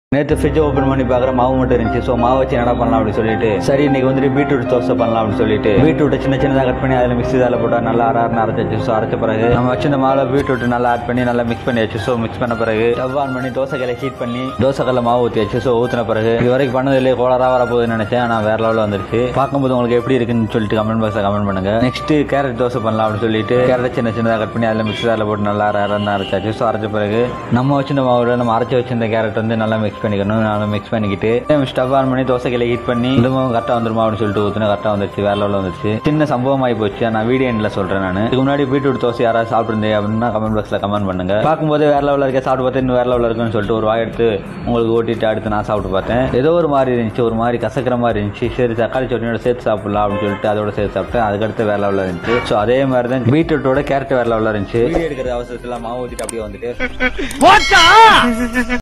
நேற்று fridge open பண்ணி பார்க்குற மாவு மட்டும் இருந்துச்சு ஸோ மாவு வச்சு என்ன பண்ணலாம் அப்படின்னு சொல்லிட்டு சரி இன்னைக்கு வந்துட்டு பீட்ரூட் தோசை பண்ணலாம் அப்படின்னு சொல்லிட்டு பீட்ரூட்டை சின்ன சின்னதாக கட் பண்ணி அதில் மிக்ஸி அதில் போட்டால் நல்லா அரை அரைச்சி வச்சு ஸோ அரைச்ச பிறகு நம்ம வச்சிருந்த மாவில் பீட்ரூட் நல்லா ஆட் பண்ணி நல்லா மிக்ஸ் பண்ணி வச்சு ஸோ மிக்ஸ் பண்ண பிறகு ஸ்டவ் ஆன் பண்ணி தோசைக்கலை ஹீட் பண்ணி தோசைக்கல்ல மாவு ஊற்றி வச்சு ஸோ ஊற்றின பிறகு இது வரைக்கும் பண்ணதில்லையே கோளராக வரப்போகுதுன்னு நினைச்சேன் ஆனால் வேற லெவலில் வந்துருச்சு பார்க்கும்போது உங்களுக்கு எப்படி இருக்குன்னு சொல்லிட்டு கமெண்ட் பாக்ஸில் கமெண்ட் பண்ணுங்க நெக்ஸ்ட் கேரட் தோசை பண்ணலாம் அப்படின்னு சொல்லிட்டு கேரட் சின்ன சின்னதாக கட் பண்ணி அதில் மிக்ஸி அதில் போட்டு நல்லா அரை அரை அரைச்சாச்சு ஸோ அரைச்ச பிறகு நம்ம வச்சிருந்த மாவோட நம்ம அரைச்சி வச்சிருந்த கேரட் வந்து நல்லா மிக்ஸ் பண்ணிக்கணும் நல்லா மிக்ஸ் பண்ணிக்கிட்டு ஸ்டவ் ஆன் பண்ணி தோசைகளை ஹீட் பண்ணி இதுவும் கரெக்டாக வந்துருமா அப்படின்னு சொல்லிட்டு ஊற்றினா கரெக்டாக வந்துருச்சு வேற லெவலில் வந்துருச்சு சின்ன சம்பவம் ஆகி போச்சு நான் வீடியோ எண்டில் சொல்கிறேன் நான் இதுக்கு முன்னாடி பீட்ரூட் தோசை யாராவது சாப்பிட்டுருந்தே அப்படின்னா கமெண்ட் பாக்ஸில் கமெண்ட் பண்ணுங்க பார்க்கும்போது வேற லெவலில் இருக்க சாப்பிட்டு பார்த்து இன்னும் வேற லெவலில் இருக்குன்னு சொல்லிட்டு ஒரு வாய் எடுத்து உங்களுக்கு ஓட்டிட்டு அடுத்து நான் சாப்பிட்டு பார்த்தேன் ஏதோ ஒரு மாதிரி இருந்துச்சு ஒரு மாதிரி கசக்கிற மாதிரி இருந்துச்சு சரி தக்காளி சட்னியோட சேர்த்து சாப்பிடலாம் அப்படின்னு சொல்லிட்டு அதோட சேர்த்து சாப்பிட்டேன் அதுக்கடுத்து வேற லெவலில் இருந்துச்சு ஸோ அதே மாதிரி தான் பீட்ரூட்டோட கேரட் வேற லெவலில் இருந்துச்சு வீடியோ எடுக்கிற அவசரத்தில் மாவு ஊற்றிட்டு அப்படியே வந்துட்டு